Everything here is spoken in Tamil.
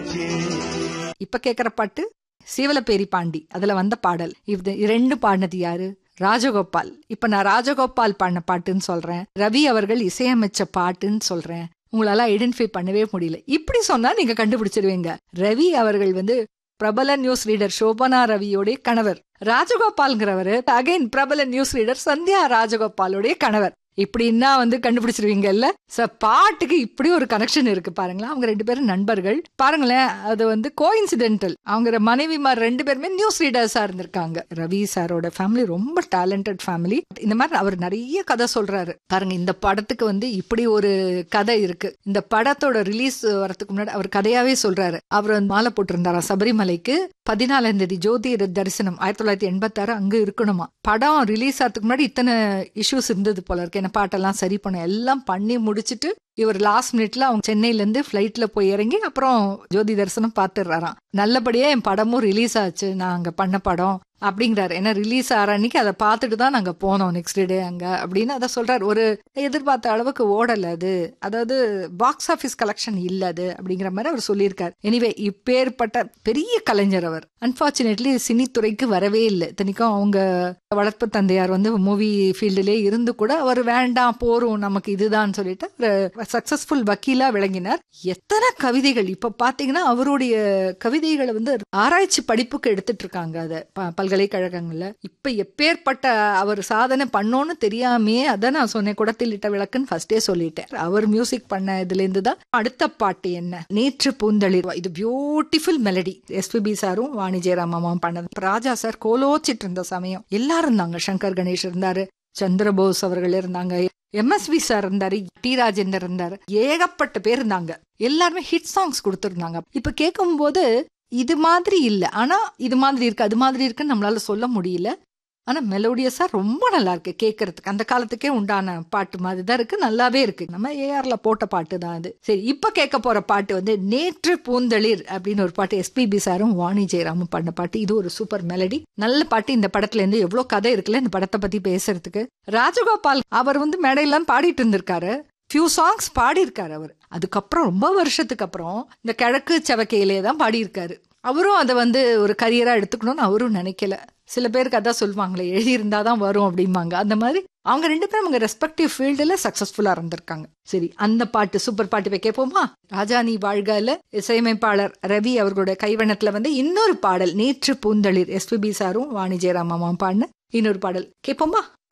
வச்சே இப்ப கேக்குற பாட்டு சீவலப்பேரி பாண்டி அதுல வந்த பாடல் இது ரெண்டு பாடினது யாரு ராஜகோபால் இப்ப நான் ராஜகோபால் பாடின பாட்டுன்னு சொல்றேன் ரவி அவர்கள் இசையமைச்ச பாட்டுன்னு சொல்றேன் உங்களால ஐடென்டிஃபை பண்ணவே முடியல இப்படி சொன்னா நீங்க கண்டுபிடிச்சிருவீங்க ரவி அவர்கள் வந்து பிரபல நியூஸ் ரீடர் சோபனா ரவியோடைய கணவர் ராஜகோபால்ங்கிறவரு அகைன் பிரபல நியூஸ் ரீடர் சந்தியா ராஜகோபாலோடைய கணவர் இப்படின்னா வந்து கண்டுபிடிச்சிருவீங்கல்ல ச பாட்டுக்கு இப்படி ஒரு கனெக்ஷன் இருக்கு பாருங்களேன் அவங்க ரெண்டு பேரும் நண்பர்கள் பாருங்களேன் அது வந்து கோயின்சிடென்டல் அவங்க மனைவிமார் ரெண்டு பேருமே நியூஸ் ரீடர்ஸா இருந்திருக்காங்க ரவி சாரோட ஃபேமிலி ரொம்ப டேலண்டட் ஃபேமிலி இந்த மாதிரி அவர் நிறைய கதை சொல்றாரு பாருங்க இந்த படத்துக்கு வந்து இப்படி ஒரு கதை இருக்கு இந்த படத்தோட ரிலீஸ் வரதுக்கு முன்னாடி அவர் கதையாவே சொல்றாரு அவர் வந்து மாலை போட்டிருந்தாராம் சபரிமலைக்கு பதினாலாம் தேதி ஜோதி தரிசனம் ஆயிரத்தி தொள்ளாயிரத்தி எண்பத்தாறு அங்க இருக்கணுமா படம் ரிலீஸ் ஆகிறதுக்கு முன்னாடி இத்தனை இஷ்யூஸ் இருந்தது போல இருக்கு என்ன பாட்டெல்லாம் சரி பண்ண எல்லாம் பண்ணி முடிச்சிட்டு இவர் லாஸ்ட் மினிட்ல அவங்க சென்னையில இருந்து ஃபிளைட்ல போய் இறங்கி அப்புறம் ஜோதி தரிசனம் பார்த்துடுறாராம் நல்லபடியா என் படமும் ரிலீஸ் ஆச்சு நான் அங்க பண்ண படம் அப்படிங்கிறாரு ஏன்னா ரிலீஸ் ஆகிற அன்னைக்கு அதை பார்த்துட்டு தான் நாங்க போனோம் நெக்ஸ்ட் டே அங்க அப்படின்னு அதை சொல்றாரு ஒரு எதிர்பார்த்த அளவுக்கு ஓடல அது அதாவது பாக்ஸ் ஆஃபீஸ் கலெக்ஷன் இல்ல அது அப்படிங்கிற மாதிரி அவர் சொல்லியிருக்காரு எனிவே இப்பேற்பட்ட பெரிய கலைஞர் அவர் அன்பார்ச்சுனேட்லி சினித்துறைக்கு வரவே இல்லை இத்தனைக்கும் அவங்க வளர்ப்பு தந்தையார் வந்து மூவி ஃபீல்டுலே இருந்து கூட அவர் வேண்டாம் போரும் நமக்கு இதுதான் சொல்லிட்டு ஒரு சக்சஸ்ஃபுல் வக்கீலா விளங்கினார் எத்தனை கவிதைகள் இப்ப பாத்தீங்கன்னா அவருடைய கவிதைகளை வந்து ஆராய்ச்சி படிப்புக்கு எடுத்துட்டு இருக்காங்க அதை ப- பல்கலைக்கழகங்கள்ல இப்ப எப்பேற்பட்ட அவர் சாதனை பண்ணோன்னு தெரியாமையே அதான் நான் சொன்னேன் குடத்தில் இட்ட விளக்குன்னு ஃபர்ஸ்டே சொல்லிட்டேன் அவர் மியூசிக் பண்ண இதுல இருந்து தான் அடுத்த பாட்டு என்ன நேற்று பூந்தளிர் இது பியூட்டிஃபுல் மெலடி எஸ்பிபி சாரும் வாணி ஜெயராம் அம்மாவும் பண்ணது ராஜா சார் கோலோச்சிட்டு இருந்த சமயம் எல்லாரும் இருந்தாங்க சங்கர் கணேஷ் இருந்தாரு சந்திரபோஸ் அவர்கள் இருந்தாங்க எம்எஸ்வி சார் இருந்தாரு டி ராஜேந்தர் இருந்தாரு ஏகப்பட்ட பேர் இருந்தாங்க எல்லாருமே ஹிட் சாங்ஸ் கொடுத்துருந்தாங்க இப்ப கேட்கும்போது இது மாதிரி இல்ல ஆனா இது மாதிரி இருக்கு அது மாதிரி இருக்குன்னு நம்மளால சொல்ல முடியல ஆனா மெலோடியஸா ரொம்ப நல்லா இருக்கு கேட்கறதுக்கு அந்த காலத்துக்கே உண்டான பாட்டு மாதிரி தான் இருக்கு நல்லாவே இருக்கு நம்ம ஏஆர்ல போட்ட பாட்டு தான் அது சரி இப்ப கேட்க போற பாட்டு வந்து நேற்று பூந்தளிர் அப்படின்னு ஒரு பாட்டு எஸ்பிபி சாரும் வாணி ஜெயராமும் பண்ண பாட்டு இது ஒரு சூப்பர் மெலடி நல்ல பாட்டு இந்த படத்துல இருந்து எவ்வளவு கதை இருக்குல்ல இந்த படத்தை பத்தி பேசுறதுக்கு ராஜகோபால் அவர் வந்து மேடையெல்லாம் பாடிட்டு இருந்திருக்காரு ஃபியூ சாங்ஸ் பாடியிருக்காரு அவர் அதுக்கப்புறம் ரொம்ப வருஷத்துக்கு அப்புறம் இந்த கிழக்கு செவக்கையிலே தான் பாடியிருக்காரு அவரும் அதை வந்து ஒரு கரியரா எடுத்துக்கணும்னு அவரும் நினைக்கல சில பேருக்கு அதான் சொல்லுவாங்களே எழுதியிருந்தா தான் வரும் அப்படிம்பாங்க அந்த மாதிரி அவங்க ரெண்டு பேரும் அவங்க ரெஸ்பெக்டிவ் ஃபீல்டுல சக்சஸ்ஃபுல்லா இருந்திருக்காங்க சரி அந்த பாட்டு சூப்பர் பாட்டு போய் கேட்போமா ராஜானி வாழ்கால இசையமைப்பாளர் ரவி அவர்களோட கைவண்ணத்துல வந்து இன்னொரு பாடல் நேற்று பூந்தளிர் எஸ்பிபி சாரும் வாணி ஜெயராம் அம்மாவும் பாடின இன்னொரு பாடல் கேட்போமா